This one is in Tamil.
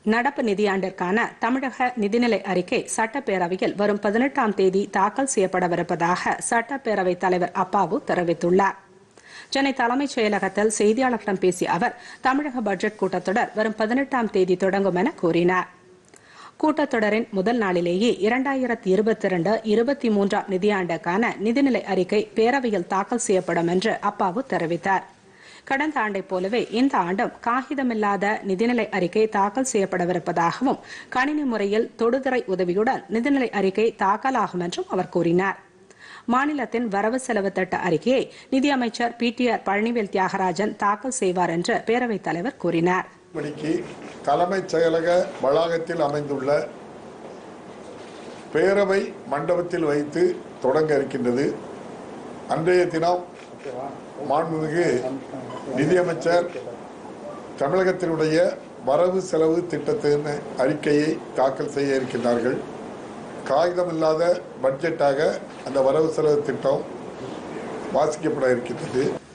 நடப்பு நிதியாண்டிற்கான தமிழக நிதிநிலை அறிக்கை சட்டப்பேரவையில் வரும் பதினெட்டாம் தேதி தாக்கல் செய்யப்படவிருப்பதாக சட்டப்பேரவைத் தலைவர் அப்பாவு தெரிவித்துள்ளார் சென்னை தலைமைச் செயலகத்தில் செய்தியாளர்களிடம் பேசிய அவர் தமிழக பட்ஜெட் கூட்டத்தொடர் வரும் பதினெட்டாம் தேதி தொடங்கும் என கூறினார் கூட்டத்தொடரின் முதல் நாளிலேயே இரண்டாயிரத்தி இருபத்தி இரண்டு இருபத்தி மூன்றாம் நிதியாண்டுக்கான நிதிநிலை அறிக்கை பேரவையில் தாக்கல் செய்யப்படும் என்று அப்பாவு தெரிவித்தார் கடந்த ஆண்டைப் போலவே இந்த ஆண்டும் காகிதமில்லாத நிதிநிலை அறிக்கை தாக்கல் செய்யப்படவிருப்பதாகவும் கணினி முறையில் தொடுதிரை உதவியுடன் நிதிநிலை அறிக்கை தாக்கலாகும் என்றும் அவர் கூறினார் மாநிலத்தின் வரவு செலவு திட்ட அறிக்கையை நிதியமைச்சர் P T R Palanivel Thiagarajan தாக்கல் செய்வார் என்று பேரவைத் தலைவர் கூறினார் மணிக்கு தலைமைச் செயலக வளாகத்தில் அமைந்துள்ள பேரவை மண்டபத்தில் வைத்து தொடங்க இருக்கின்றது அன்றைய தினம் மாண்புமிகு நிதியமைச்சர் தமிழகத்தினுடைய வரவு செலவு திட்டத்தின் அறிக்கையை தாக்கல் செய்ய இருக்கின்றார்கள் காகிதமில்லாத பட்ஜெட்டாக அந்த வரவு செலவு திட்டம் வாசிக்கப்பட இருக்கின்றது